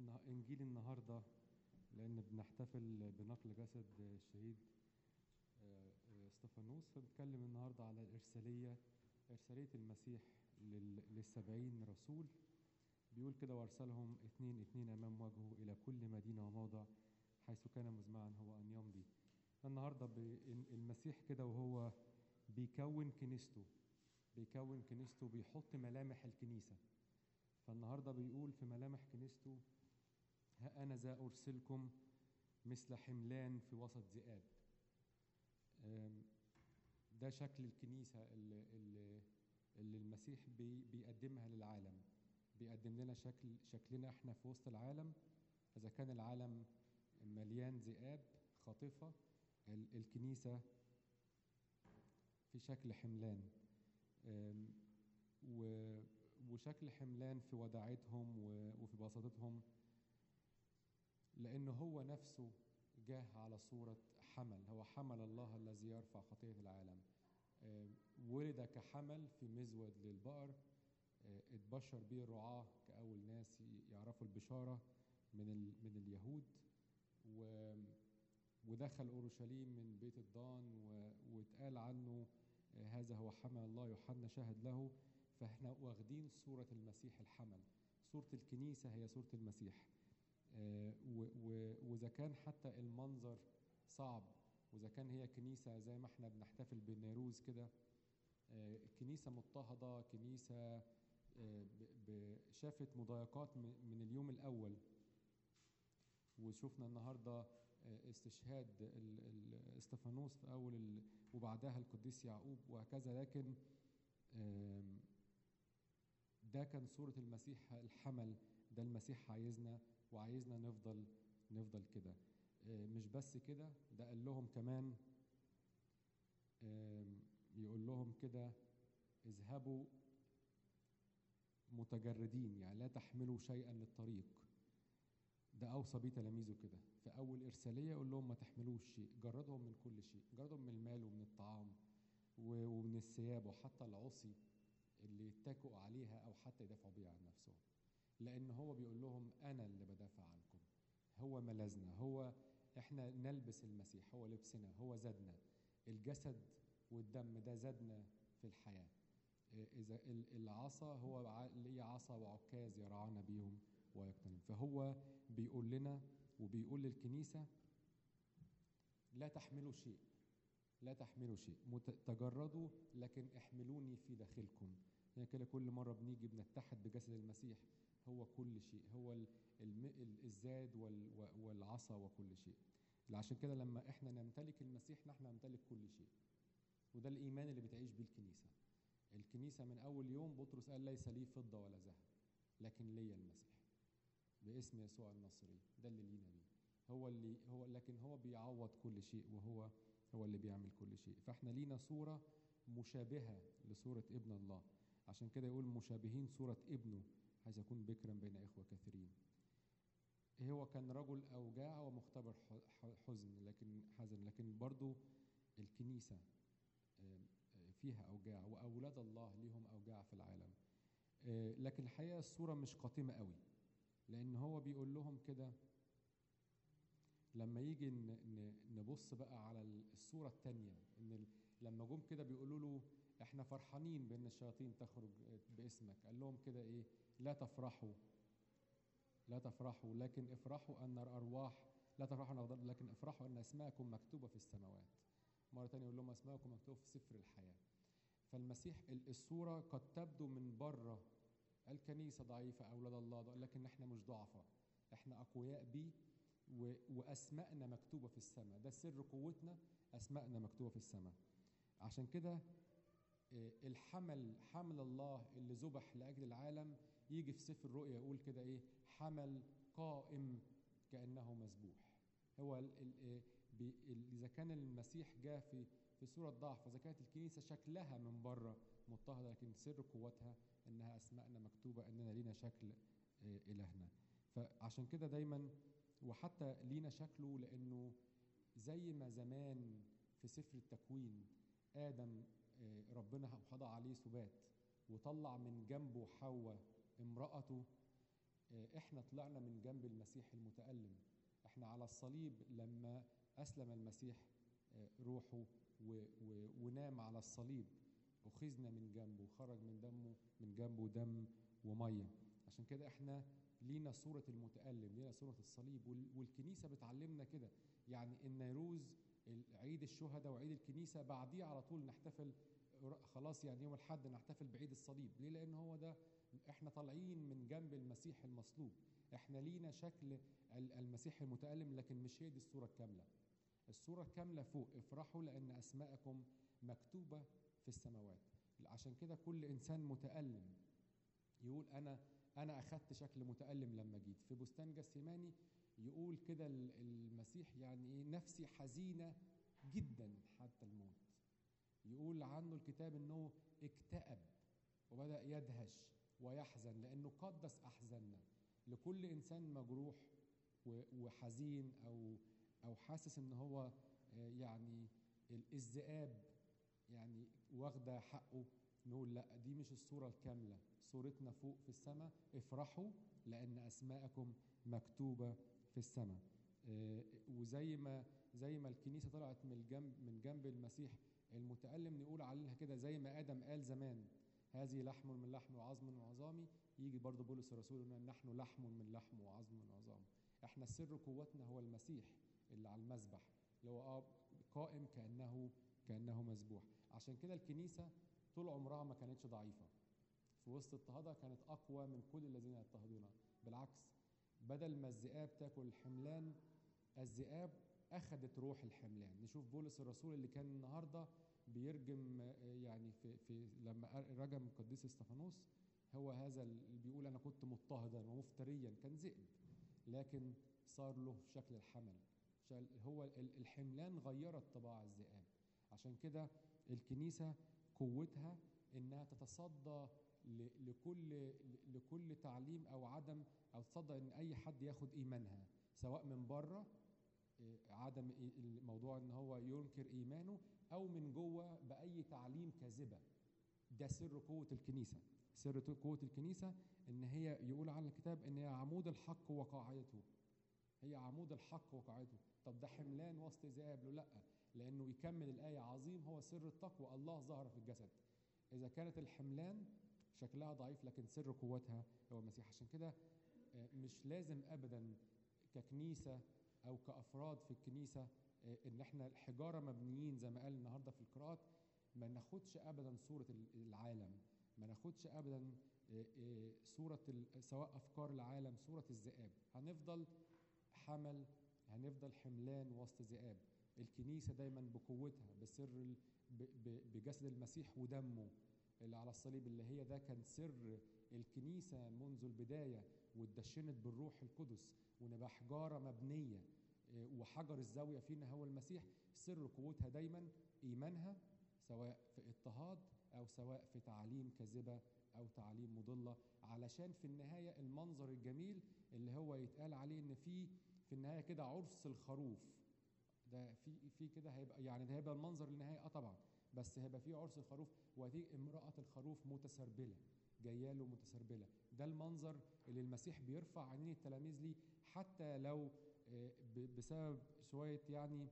النه- إنجيل النهاردة لأن بنحتفل بنقل جسد الشهيد آه، آه، استفانوس فبنتكلم النهاردة على الإرسالية إرسالية المسيح لل- للسبعين رسول بيقول كده وأرسلهم اثنين اثنين أمام وجهه إلى كل مدينة وموضع حيث كان مزمعا هو أن يمضي النهاردة ب- المسيح كده وهو بيكون كنيسته بيكون كنيسته بيحط ملامح الكنيسة فالنهاردة بيقول في ملامح كنيسته ها أنا ذا أرسلكم مثل حملان في وسط ذئاب آم، ده شكل الكنيسة اللي, اللي, اللي المسيح بي بيقدمها للعالم بيقدم لنا شكل شكلنا احنا في وسط العالم إذا كان العالم مليان ذئاب خاطفة ال- الكنيسة في شكل حملان آم، و- وشكل حملان في وداعتهم و- وفي بساطتهم لأن هو نفسه جاه على صورة حمل هو حمل الله الذي يرفع خطية العالم آم، ولد كحمل في مزود للبقر آه، اتبشر به الرعاة كأول ناس ي- يعرفوا البشارة من ال- من اليهود و ودخل اورشليم من بيت الضان و- واتقال عنه آه، هذا هو حمل الله يوحنا شهد له فاحنا واخدين صوره المسيح الحمل صوره الكنيسه هي صوره المسيح آه، و- و- واذا كان حتى المنظر صعب واذا كان هي كنيسه زي ما احنا بنحتفل بالنيروز كده آه، كنيسه مضطهده كنيسه آه، ب- ب- شافت مضايقات م- من اليوم الاول وشفنا النهارده آه، استشهاد ال- ال- استفانوس في اول ال- وبعدها القديس يعقوب وهكذا لكن آم، ده كان صورة المسيح الحمل ده المسيح عايزنا وعايزنا نفضل نفضل كده آه، مش بس كده ده قال لهم كمان آم، يقول لهم كده اذهبوا متجردين يعني لا تحملوا شيئا للطريق ده اوصى بيه تلاميذه كده في اول ارساليه يقول لهم ما تحملوش شيء جردهم من كل شيء جردهم من المال ومن الطعام و- ومن الثياب وحتى العصي اللي يتكئوا عليها او حتى يدافعوا بيها عن نفسهم لان هو بيقول لهم انا اللي بدافع عنكم هو ملاذنا هو احنا نلبس المسيح هو لبسنا هو زادنا الجسد والدم ده زادنا في الحياه إيه، اذا ال- العصا هو ع- ليه عصا وعكاز يرعانا بيهم ويقتنم فهو بيقول لنا وبيقول للكنيسه لا تحملوا شيء لا تحملوا شيء مت- تجردوا لكن احملوني في داخلكم يعني كده كل مره بنيجي بنتحد بجسد المسيح هو كل شيء هو ال- الم- ال- الزاد وال- و- والعصا وكل شيء عشان كده لما احنا نمتلك المسيح نحن نمتلك كل شيء وده الايمان اللي بتعيش بيه الكنيسه الكنيسه من اول يوم بطرس قال ليس لي فضه ولا ذهب لكن لي المسيح باسم يسوع الناصري ده اللي لينا بيه هو اللي هو لكن هو بيعوض كل شيء وهو هو اللي بيعمل كل شيء فاحنا لينا صوره مشابهه لصوره ابن الله عشان كده يقول مشابهين صوره ابنه حيث يكون بكرا بين اخوه كثيرين هو كان رجل اوجاع ومختبر ح- ح- حزن لكن حزن لكن برضو الكنيسه آم، آه، فيها اوجاع واولاد الله ليهم اوجاع في العالم آه، لكن الحقيقه الصوره مش قاتمه قوي لان هو بيقول لهم كده لما يجي ن- ن- نبص بقى على الصوره الثانيه ان ال- لما جم كده بيقولوا له احنا فرحانين بان الشياطين تخرج باسمك قال لهم كده ايه لا تفرحوا لا تفرحوا لكن افرحوا ان الارواح لا تفرحوا ان الأغضب، لكن افرحوا ان اسماءكم مكتوبه في السماوات مره ثانيه يقول لهم اسماءكم مكتوبه في سفر الحياه فالمسيح ال- الصوره قد تبدو من بره الكنيسه ضعيفه اولاد الله ضع- لكن احنا مش ضعفاء احنا اقوياء بيه و- واسماءنا مكتوبه في السماء ده سر قوتنا اسماءنا مكتوبه في السماء عشان كده آه، الحمل حمل الله اللي ذبح لاجل العالم يجي في سفر الرؤيا يقول كده ايه حمل قائم كانه مذبوح هو ال- ال- آه، بي- ال- اذا كان المسيح جاء في في صوره ضعف فاذا كانت الكنيسه شكلها من بره مضطهده لكن سر قوتها انها اسماءنا مكتوبه اننا لينا شكل آه، الهنا فعشان كده دايما وحتى لينا شكله لانه زي ما زمان في سفر التكوين ادم آه، ربنا وضع عليه سبات وطلع من جنبه حواء امرأته آه، احنا طلعنا من جنب المسيح المتألم احنا على الصليب لما أسلم المسيح آه، روحه و و ونام على الصليب أخذنا من جنبه وخرج من دمه من جنبه دم ومية عشان كده احنا لينا صورة المتألم لينا صورة الصليب وال- والكنيسة بتعلمنا كده يعني النيروز عيد الشهداء وعيد الكنيسة بعديه على طول نحتفل خلاص يعني يوم الحد نحتفل بعيد الصليب ليه لأن هو ده احنا طالعين من جنب المسيح المصلوب احنا لينا شكل ال- المسيح المتألم لكن مش هي دي الصورة الكاملة الصورة الكاملة فوق افرحوا لأن أسماءكم مكتوبة في السماوات عشان كده كل إنسان متألم يقول أنا أنا أخدت شكل متألم لما جيت في بستان جسيماني يقول كده ال- المسيح يعني إيه نفسي حزينة جدا حتى الموت يقول عنه الكتاب انه اكتئب وبدا يدهش ويحزن لانه قدس احزاننا لكل انسان مجروح و- وحزين او او حاسس ان هو آه، يعني ال- الذئاب يعني واخده حقه نقول لا دي مش الصوره الكامله صورتنا فوق في السماء افرحوا لان اسماءكم مكتوبه في السماء آه، وزي ما زي ما الكنيسه طلعت من الجنب من جنب المسيح المتألم نقول عليها كده زي ما آدم قال زمان هذه لحم من لحم وعظم من عظامي يجي برضه بولس الرسول يقول لنا نحن لحم من لحم وعظم من عظام احنا سر قوتنا هو المسيح اللي على المذبح اللي هو اه قائم كأنه كأنه مذبوح عشان كده الكنيسة طول عمرها ما كانتش ضعيفة في وسط اضطهادها كانت أقوى من كل الذين يضطهدونها بالعكس بدل ما الذئاب تاكل الحملان الذئاب أخذت روح الحملان نشوف بولس الرسول اللي كان النهارده بيرجم آه، يعني في, في لما رجم القديس استفانوس هو هذا اللي بيقول انا كنت مضطهدا ومفتريا كان ذئب لكن صار له في شكل الحمل شال- هو ال- الحملان غيرت طباع الذئاب عشان كده الكنيسه قوتها انها تتصدى ل- لكل لكل تعليم او عدم او تصدى ان اي حد ياخد ايمانها سواء من بره إيه، عدم إي- الموضوع ان هو ينكر ايمانه او من جوه باي تعليم كاذبه ده سر قوه الكنيسه سر قوه الكنيسه ان هي يقول عن الكتاب ان هي عمود الحق وقاعدته هي عمود الحق وقاعدته طب ده حملان وسط ذئاب له لا لانه يكمل الايه عظيم هو سر التقوى الله ظهر في الجسد اذا كانت الحملان شكلها ضعيف لكن سر قوتها هو المسيح عشان كده آه، مش لازم ابدا ككنيسه او كافراد في الكنيسه آه، ان احنا الحجاره مبنيين زي ما قال النهارده في القراءات ما ناخدش ابدا صوره ال- العالم ما ناخدش ابدا آه، آه، صوره ال- سواء افكار العالم صوره الذئاب هنفضل حمل هنفضل حملان وسط ذئاب الكنيسه دايما بقوتها بسر ال- ب- ب- بجسد المسيح ودمه اللي على الصليب اللي هي ده كان سر الكنيسه منذ البدايه واتدشنت بالروح القدس ونبقى حجاره مبنيه آه، وحجر الزاويه فينا هو المسيح سر قوتها دايما ايمانها سواء في اضطهاد او سواء في تعاليم كاذبه او تعاليم مضله علشان في النهايه المنظر الجميل اللي هو يتقال عليه ان في في النهايه كده عرس الخروف ده في في كده هيبقى يعني ده هيبقى المنظر النهائي اه طبعا بس هيبقى في عرس الخروف وهذه امراه الخروف متسربله جايه له متسربله ده المنظر اللي المسيح بيرفع عينين التلاميذ ليه حتى لو آه، ب- بسبب شويه يعني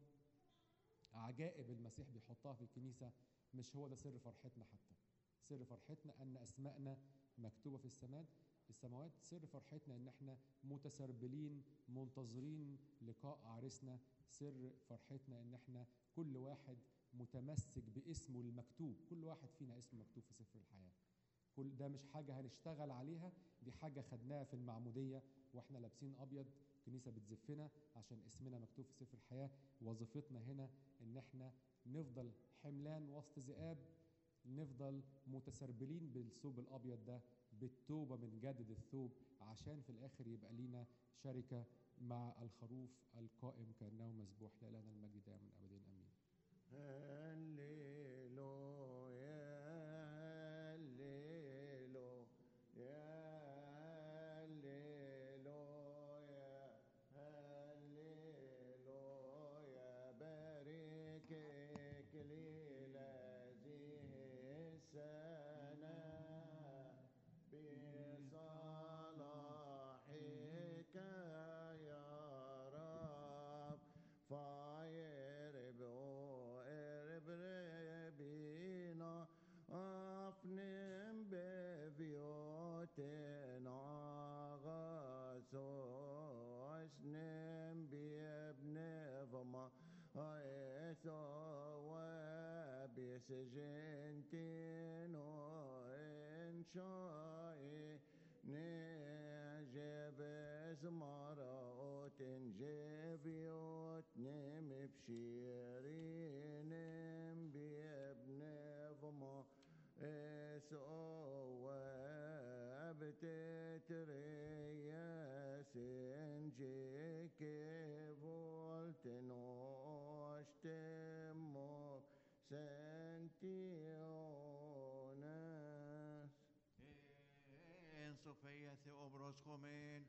عجائب المسيح بيحطها في الكنيسه مش هو ده سر فرحتنا حتى سر فرحتنا ان اسماءنا مكتوبه في السماء السماوات سر فرحتنا ان احنا متسربلين منتظرين لقاء عريسنا سر فرحتنا ان احنا كل واحد متمسك باسمه المكتوب كل واحد فينا اسمه مكتوب في سفر الحياه كل ده مش حاجه هنشتغل عليها دي حاجه خدناها في المعموديه واحنا لابسين ابيض كنيسه بتزفنا عشان اسمنا مكتوب في سفر الحياه وظيفتنا هنا ان احنا نفضل حملان وسط ذئاب نفضل متسربلين بالثوب الابيض ده بالتوبه من جدد الثوب عشان في الاخر يبقى لينا شركه مع الخروف القائم كانه مسبوح لا لنا المجد دائما ابدا امين هللويا هللويا هللويا هللويا باركك لهذه السنة بصلاح هايسو وبيسجنتينو إنشائي نجيب زمرات جيبيوت نم بشيرين بيبن فما اسو بتتريا سنجيك فولتنوش تمو سنتيونس En Sofia Theobros Homen,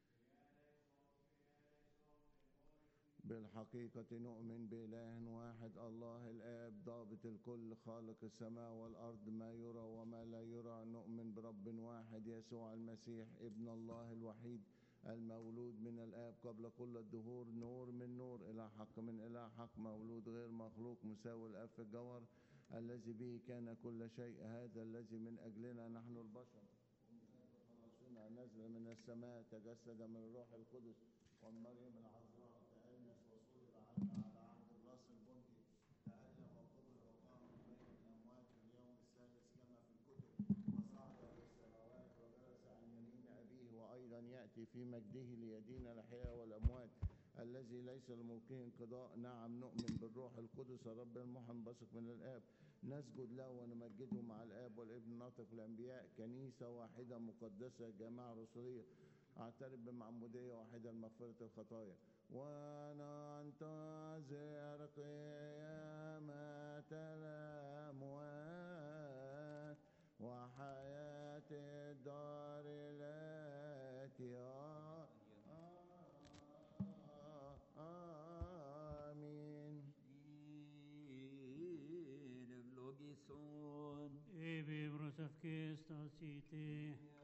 بالحقيقة نؤمن بإله واحد الله الآب ضابط الكل خالق السماء والأرض ما يرى وما لا يرى نؤمن برب واحد يسوع المسيح ابن الله الوحيد المولود من الآب قبل كل الدهور نور من نور إلى حق من إلى حق مولود غير مخلوق مساوي الآب في الجوهر الذي به كان كل شيء هذا الذي من أجلنا نحن البشر خلاصنا نزل من السماء تجسد من الروح القدس ومريم العذراء تأنس وصلب عنا على عهد الراس البنطي تألم وقبر وقام من بين الأموات في اليوم الثالث كما في الكتب وصعد إلى السماوات وجلس عن يمين أبيه وأيضا يأتي في مجده ليدين الأحياء والأموات الذي ليس لملكه انقضاء نعم نؤمن بالروح القدس الرب المنبثق من الآب نسجد له ونمجده مع الآب والابن ناطق الأنبياء كنيسة واحدة مقدسة جماعة رسولية أعترف بمعمودية واحدة لمغفرة الخطايا وننتظر قيامة الأموات وحياة الدار التي آمين Ire vlogison, Ebe brosaf Kristus ite,